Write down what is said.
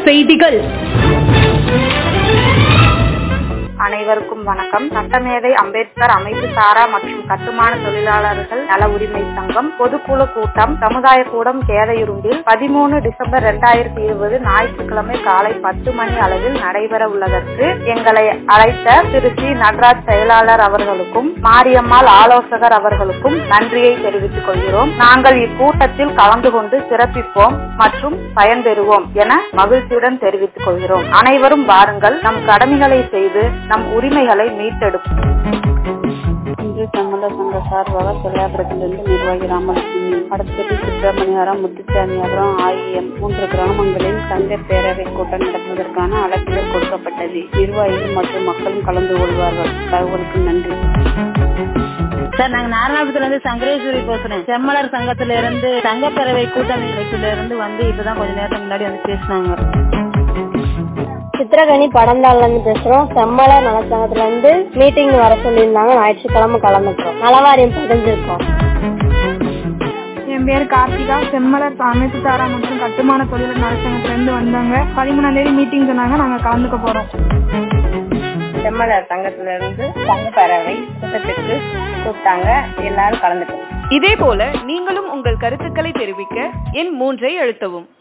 செய்திகள் அனைவருக்கும் வணக்கம் சட்டமேதை அம்பேத்கர் அமைப்பு சாரா மற்றும் கட்டுமான தொழிலாளர்கள் நல உரிமை சங்கம் பொதுக்குழு கூட்டம் சமுதாய கூடம் கேதையுருண்டில் பதிமூணு டிசம்பர் இரண்டாயிரத்தி இருபது ஞாயிற்றுக்கிழமை காலை பத்து மணி அளவில் நடைபெற உள்ளதற்கு எங்களை அழைத்த திரு சி நடராஜ் செயலாளர் அவர்களுக்கும் மாரியம்மாள் ஆலோசகர் அவர்களுக்கும் நன்றியை தெரிவித்துக் கொள்கிறோம் நாங்கள் இக்கூட்டத்தில் கலந்து கொண்டு சிறப்பிப்போம் மற்றும் பயன்பெறுவோம் என மகிழ்ச்சியுடன் தெரிவித்துக் கொள்கிறோம் அனைவரும் வாருங்கள் நம் கடமைகளை செய்து நம் உரிமைகளை மீட்டெடுப்போம் இன்று சம்மத சங்க சார்பாக தொழிலாளர்களிலிருந்து நிர்வாகி ராமலட்சுமி அடுத்தது சுப்பிரமணியாரம் முத்துச்சாமியாரம் ஆகிய மூன்று கிராமங்களில் சங்க பேரவை கூட்டம் நடத்துவதற்கான அழைப்புகள் கொடுக்கப்பட்டது நிர்வாகிகள் மற்றும் மக்களும் கலந்து கொள்வார்கள் தகவலுக்கு நன்றி சார் நாங்க நாராயணபுரத்துல இருந்து சங்கரேஸ்வரி பேசுறேன் செம்மலர் சங்கத்துல இருந்து சங்கப்பேரவை கூட்டமைப்புல இருந்து வந்து இப்பதான் கொஞ்ச நேரத்துக்கு முன்னாடி வந்து பேசினாங்க சித்திரகனி படந்தாள்ல இருந்து பேசுறோம் செம்மலர் நலச்சங்கத்துல இருந்து மீட்டிங் வர சொல்லியிருந்தாங்க ஞாயிற்றுக்கிழமை கலந்துக்கிறோம் நலவாரியம் பதிஞ்சிருக்கோம் என் பேர் கார்த்திகா செம்மலர் அமைப்பு சாரா மற்றும் கட்டுமான தொழில் நலச்சங்கத்துல இருந்து வந்தாங்க பதிமூணாம் தேதி மீட்டிங் சொன்னாங்க நாங்க கலந்துக்க போறோம் செம்மலர் சங்கத்துல இருந்து சங்க பேரவை கூட்டத்திற்கு கூப்பிட்டாங்க எல்லாரும் கலந்துட்டோம் இதே போல நீங்களும் உங்கள் கருத்துக்களை தெரிவிக்க எண் மூன்றை அழுத்தவும்